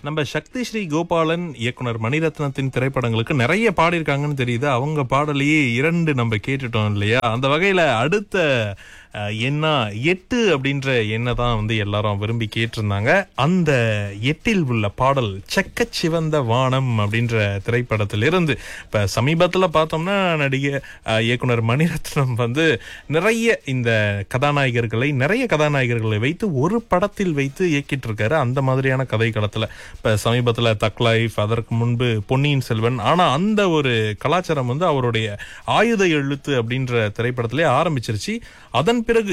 நம்ம சக்தி ஸ்ரீ கோபாலன் இயக்குனர் மணிரத்னத்தின் திரைப்படங்களுக்கு நிறைய பாடியிருக்காங்கன்னு தெரியுது அவங்க பாடலையே இரண்டு நம்ம கேட்டுட்டோம் இல்லையா அந்த வகையில அடுத்த அஹ், எண்ணா எட்டு அப்படின்ற எண்ணை தான் வந்து எல்லாரும் விரும்பி கேட்டிருந்தாங்க அந்த எட்டில் உள்ள பாடல் செக்க சிவந்த வானம் அப்படின்ற திரைப்படத்திலிருந்து இப்ப சமீபத்துல பார்த்தோம்னா நடிகை அஹ், இயக்குனர் மணிரத்னம் வந்து நிறைய இந்த கதாநாயகர்களை நிறைய கதாநாயகர்களை வைத்து ஒரு படத்தில் வைத்து இயக்கிட்டு இருக்காரு அந்த மாதிரியான கதை களத்துல இப்ப சமீபத்துல தக் லைஃப் அதற்கு முன்பு பொன்னியின் செல்வன் ஆனா அந்த ஒரு கலாச்சாரம் வந்து அவருடைய ஆயுத எழுத்து அப்படின்ற திரைப்படத்திலே ஆரம்பிச்சிருச்சு அதன் பிறகு